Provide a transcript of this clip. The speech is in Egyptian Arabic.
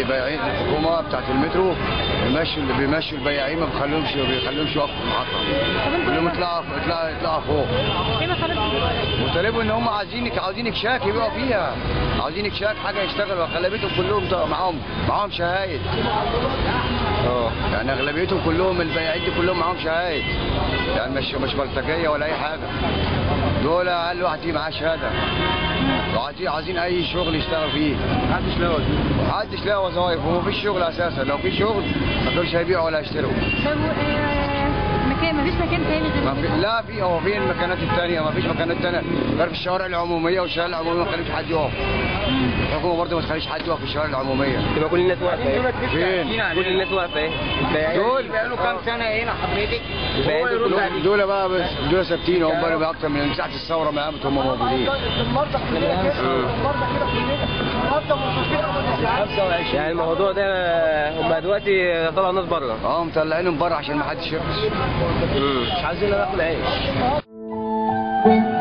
البياعين الحكومه بتاعت المترو بيمشوا اللي بيمشوا البياعين ما بيخليهمش ما بيخليهمش يقفوا في المحطه كلهم يطلعوا يطلعوا يطلعوا فوق ايه مطالبكم؟ وطالبوا ان هم عايزينك عاوزينك شاك يبيعوا فيها عاوزينك شاك حاجه يشتغلوا اغلبيتهم كلهم طبعا معاهم معاهم شهايد اه يعني اغلبيتهم كلهم البياعين دي كلهم معاهم شهايد يعني مش مش بلطجيه ولا اي حاجه دول اقل واحد فيه معاه شهاده وعايزين عايزين اي شغل يشتغل فيه محدش لاقي وظيفه محدش لاقي وظايف ومفيش شغل اساسا لو في شغل ما كانوش هيبيعوا ولا يشتروا طب آه، مكان مفيش مكان تاني غير ما في لا في هو فين المكانات الثانيه ما فيش مكانات ثانيه غير في الشوارع العموميه والشوارع العموميه ما تخليش حد يقف الحكومه برضه ما تخليش حد يقف في الشوارع العموميه تبقى كل الناس واقفه ايه فين كل الناس واقفه ايه دول بقاله كام سنه هنا حضرتك دول دول بقى بس دول ثابتين هم بقى اكتر من ساعه الثوره ما قامت هم موجودين يعني الموضوع ده هم دلوقتي طلعوا ناس بره اه مطلعينهم بره عشان ما حدش يحبس مش عايزين ناكل عيش